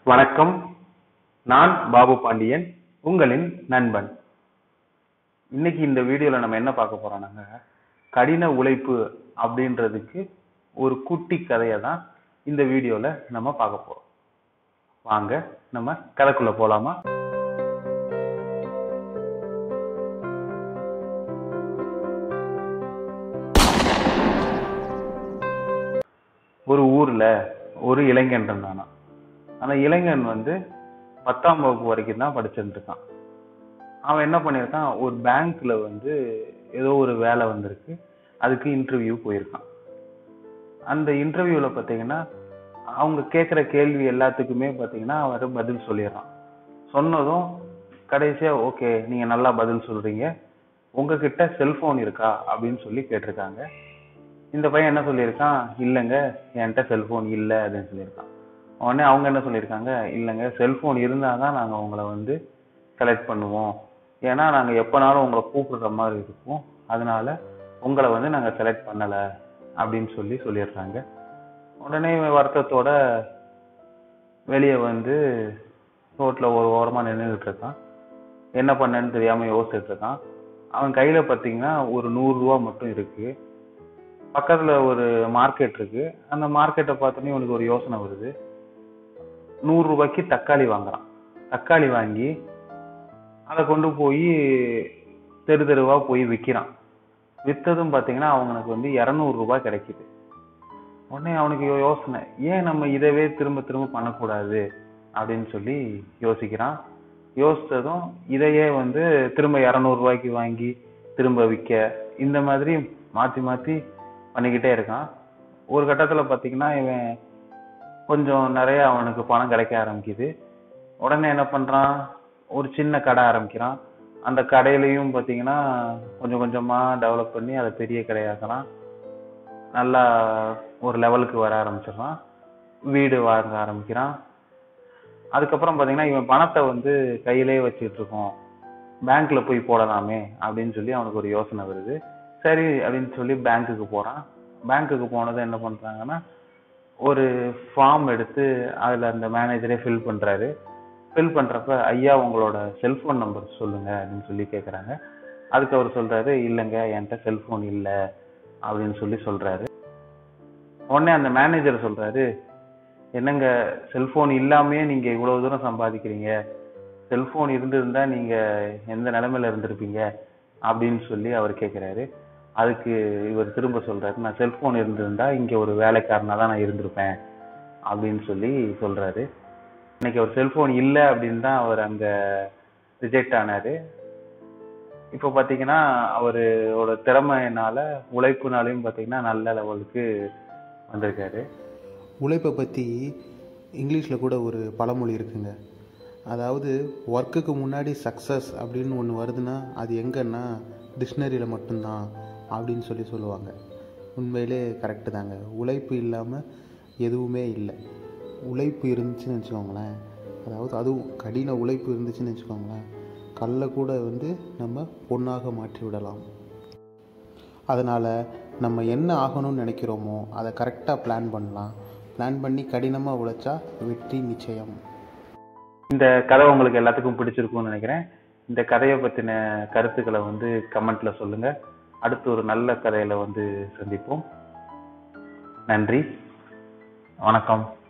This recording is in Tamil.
வணக்கம் நான் பாபு பாண்டியன் உங்களின் நண்பன் இன்னைக்கு இந்த வீடியோல நம்ம என்ன பார்க்க போறோம்னாங்க கடின உழைப்பு அப்படின்றதுக்கு ஒரு குட்டி கதையை தான் இந்த வீடியோல நம்ம பார்க்க போறோம் வாங்க நம்ம கதைக்குள்ள போலாமா ஒரு ஊர்ல ஒரு இளைஞன் இருந்தானா அந்த இளைஞன் வந்து பத்தாம் வகுப்பு வரைக்கும் தான் படிச்சுட்டு இருக்கான் அவன் என்ன பண்ணியிருக்கான் ஒரு பேங்க்ல வந்து ஏதோ ஒரு வேலை வந்திருக்கு அதுக்கு இன்டர்வியூ போயிருக்கான் அந்த இன்டர்வியூல பாத்தீங்கன்னா அவங்க கேட்குற கேள்வி எல்லாத்துக்குமே பாத்தீங்கன்னா அவர் பதில் சொல்லிடுறான் சொன்னதும் கடைசியா ஓகே நீங்க நல்லா பதில் சொல்றீங்க உங்ககிட்ட செல்போன் இருக்கா அப்படின்னு சொல்லி கேட்டிருக்காங்க இந்த பையன் என்ன சொல்லியிருக்கான் இல்லைங்க என்கிட்ட செல்போன் இல்லை அப்படின்னு சொல்லியிருக்கான் உடனே அவங்க என்ன சொல்லியிருக்காங்க இல்லைங்க செல்போன் இருந்தால் தான் நாங்கள் உங்களை வந்து செலக்ட் பண்ணுவோம் ஏன்னா நாங்கள் எப்போனாலும் உங்களை கூப்பிடுற மாதிரி இருக்கும் அதனால உங்களை வந்து நாங்கள் செலக்ட் பண்ணலை அப்படின்னு சொல்லி சொல்லிடுறாங்க உடனே இவன் வருத்தத்தோட வெளியே வந்து ரோட்டில் ஒரு ஓரமாக நின்றுக்கிட்டு இருக்கான் என்ன பண்ணேன்னு தெரியாமல் யோசிச்சுட்டு இருக்கான் அவன் கையில் பார்த்தீங்கன்னா ஒரு நூறுரூவா மட்டும் இருக்கு பக்கத்தில் ஒரு மார்க்கெட் இருக்கு அந்த மார்க்கெட்டை பார்த்தோன்னே இவனுக்கு ஒரு யோசனை வருது நூறு ரூபாய்க்கு தக்காளி வாங்குறான் தக்காளி வாங்கி அதை கொண்டு போய் தெரு தெருவா போய் விற்கிறான் விற்றதும் பார்த்தீங்கன்னா அவனுக்கு வந்து இரநூறு ரூபாய் கிடைக்குது உடனே அவனுக்கு யோ- யோசனை ஏன் நம்ம இதவே திரும்ப திரும்ப பண்ணக்கூடாது அப்படின்னு சொல்லி யோசிக்கிறான் யோசித்ததும் இதையே வந்து திரும்ப இரநூறு ரூபாய்க்கு வாங்கி திரும்ப விற்க இந்த மாதிரி மாற்றி மாற்றி பண்ணிக்கிட்டே இருக்கான் ஒரு கட்டத்தில் பார்த்தீங்கன்னா இவன் கொஞ்சம் நிறைய அவனுக்கு பணம் கிடைக்க ஆரம்பிக்குது உடனே என்ன பண்றான் ஒரு சின்ன கடை ஆரம்பிக்கிறான் அந்த கடையிலையும் பார்த்தீங்கன்னா கொஞ்சம் கொஞ்சமா டெவலப் பண்ணி அதை பெரிய கடையாக்குறான் நல்லா ஒரு லெவலுக்கு வர ஆரம்பிச்சிடுறான் வீடு வாங்க ஆரம்பிக்கிறான் அதுக்கப்புறம் பார்த்தீங்கன்னா இவன் பணத்தை வந்து கையிலே வச்சுட்டு இருக்கோம் பேங்க்ல போய் போடலாமே அப்படின்னு சொல்லி அவனுக்கு ஒரு யோசனை வருது சரி அப்படின்னு சொல்லி பேங்க்குக்கு போறான் பேங்க்குக்கு போனது என்ன பண்றாங்கன்னா ஒரு ஃபார்ம் எடுத்து அதில் அந்த மேனேஜரே ஃபில் பண்ணுறாரு ஃபில் பண்ணுறப்ப ஐயா உங்களோட செல்ஃபோன் நம்பர் சொல்லுங்க அப்படின்னு சொல்லி கேட்குறாங்க அதுக்கு அவர் சொல்றாரு இல்லைங்க என்கிட்ட செல்ஃபோன் இல்லை அப்படின்னு சொல்லி சொல்றாரு உடனே அந்த மேனேஜர் சொல்றாரு என்னங்க செல்ஃபோன் இல்லாமே நீங்க இவ்வளவு தூரம் சம்பாதிக்கிறீங்க செல்ஃபோன் இருந்திருந்தா நீங்க எந்த நிலைமையில இருந்திருப்பீங்க அப்படின்னு சொல்லி அவர் கேட்குறாரு அதுக்கு இவர் திரும்ப சொல்றாரு நான் செல்போன் இருந்திருந்தா இங்க ஒரு வேலைக்காரனா தான் நான் இருந்திருப்பேன் அப்படின்னு சொல்லி சொல்றாரு இன்னைக்கு அவர் செல்போன் இல்லை அப்படின்னு தான் அவர் அங்க ரிஜெக்ட் ஆனாரு இப்போ பாத்தீங்கன்னா அவரோட திறமையினால உழைப்புனாலையும் பாத்தீங்கன்னா நல்ல லெவலுக்கு வந்திருக்காரு உழைப்பை பற்றி இங்கிலீஷில் கூட ஒரு பழமொழி இருக்குங்க அதாவது ஒர்க்குக்கு முன்னாடி சக்ஸஸ் அப்படின்னு ஒன்று வருதுன்னா அது எங்கன்னா டிக்ஷனரியில் மட்டும்தான் அப்படின்னு சொல்லி சொல்லுவாங்க உண்மையிலே கரெக்டு தாங்க உழைப்பு இல்லாமல் எதுவுமே இல்லை உழைப்பு இருந்துச்சுன்னு வச்சுக்கோங்களேன் அதாவது அதுவும் கடின உழைப்பு இருந்துச்சுன்னு வச்சுக்கோங்களேன் கல்லை கூட வந்து நம்ம பொண்ணாக மாற்றி விடலாம் அதனால் நம்ம என்ன ஆகணும்னு நினைக்கிறோமோ அதை கரெக்டாக பிளான் பண்ணலாம் பிளான் பண்ணி கடினமாக உழைச்சா வெற்றி நிச்சயம் இந்த கதை உங்களுக்கு எல்லாத்துக்கும் பிடிச்சிருக்கும்னு நினைக்கிறேன் இந்த கதையை பத்தின கருத்துக்களை வந்து கமெண்ட்ல சொல்லுங்க அடுத்து ஒரு நல்ல கதையில வந்து சந்திப்போம் நன்றி வணக்கம்